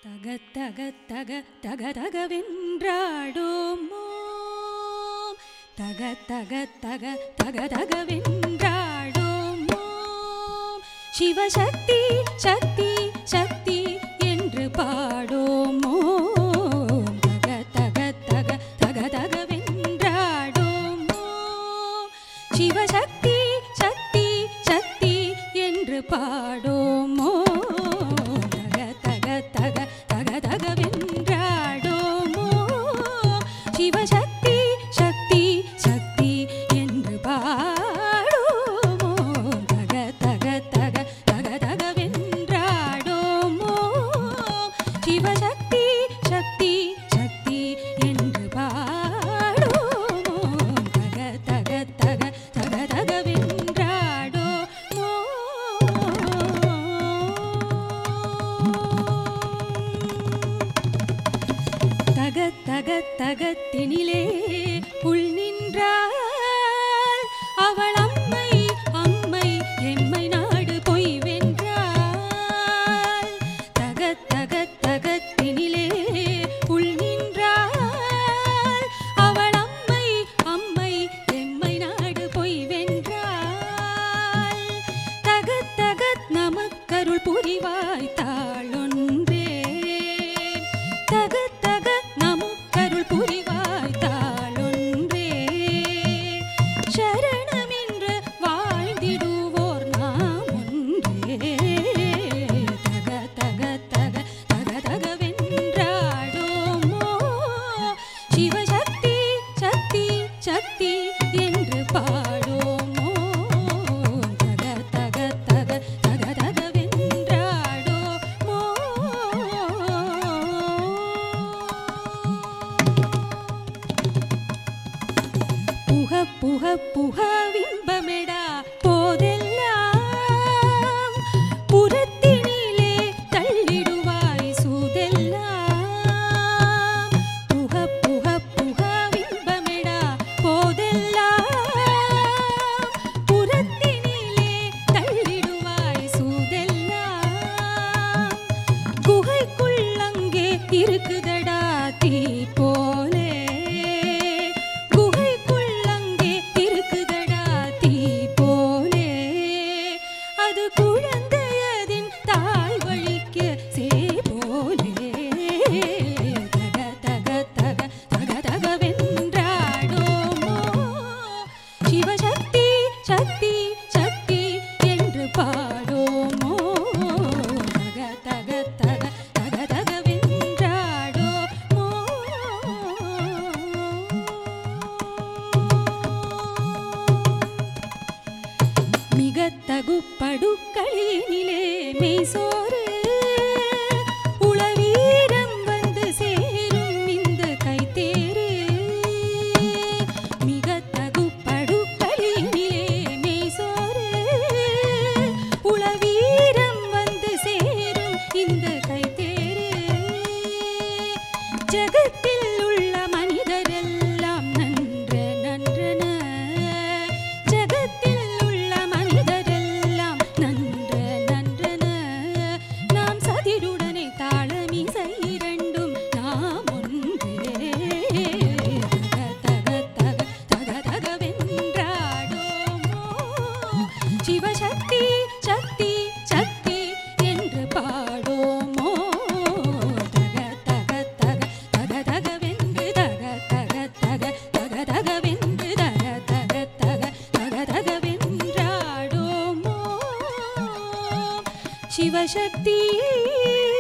தக தக தக தக தகவென்றாடோமோ தக தக தக தக தகவென்றாடோமோ சிவசக்தி சக்தி சக்தி என்று பாடோமோ தக தக தக தக தகவென்றாடோமோ சிவசக்தி சக்தி சக்தி என்று பாடோமோ தக தக தக தக தகவென்றாடோமோ சிவசக்தி சக்தி சக்தி என்று பாடோமோ தக தக தக தக தகவென்றாடோமோ சிவசக்தி சக்தி சக்தி என்று பாடோமோ தக தக தக தக தகவென்றாடோமோ தக தக தகத்தினிலே புல் நின்றாள் அவள் அம்மை அம்மை எம்மை நாடு பொய் வென்றாள் தக தக தகத்தினிலே புல் நின்றாள் அவள் அம்மை அம்மை எம்மை நாடு பொய் வென்றாள் தகத் தகத் நமக்கருள் புரிவாய் தாளொன்றே தகத் தகத் நமக்கருள் புரிவாய் தாளொன்றே சரணமென்று வாழ்ந்திடுவோர் நாம் ஒன்றே தக தக தக தக தகவென்றாடோமோ சிவசக்தி சக்தி சக்தி என்று பாடோமோ தக தக தக தக தகவென்றாடோமோ புக புக புக விம்பமெடா போதெல்லாம் புறத்தினிலே தள்ளிடுவாய் சூதெல்லாம் புக புக புக விம்பமெடா போதெல்லாம் புறத்தினிலே தள்ளிடுவாய் சூதெல்லாம் குகைக்குள் அங்கே இருக்குதடா தீ போலே குகைக்குள் அங்கே இருக்குதடா தீ போலே அது குழந்தையதின் தாய் வழிக்க சே போலே தக தக தக தக தகவென்றாடோமோ சிவசக்தி சக்தி சக்தி என்று பாடோமோ தக தக தக தக தகவென்றாடோமோ மிக தகுப்படுக்களினிலே மெய்சோறு உளவீரம் வந்து சேரும் இந்த கைத்தேறு மிக தகுப்படுக்களினிலே மெய்சோறு உளவீரம் வந்து சேரும் இந்த கைத்தேறு ஜகத்தில் உள்ள மனிதரெல்லாம் நன்ற நன்றன ஜகத்தில் உள்ள மனிதரெல்லாம் நன்ற நன்றன நாம் சதிருடனே தாளமிசை இரண்டும் நாம் ஒன்றே தக தக தக தக தகவென்றாடோமோ சிவசக்தி சக்தி சக்தி என்று பாடோமோ தக தக தக தக தகவென்று தக தக தக தக தகவென்று தக தக தக தக தகவென்றாடோமோ சிவசக்தி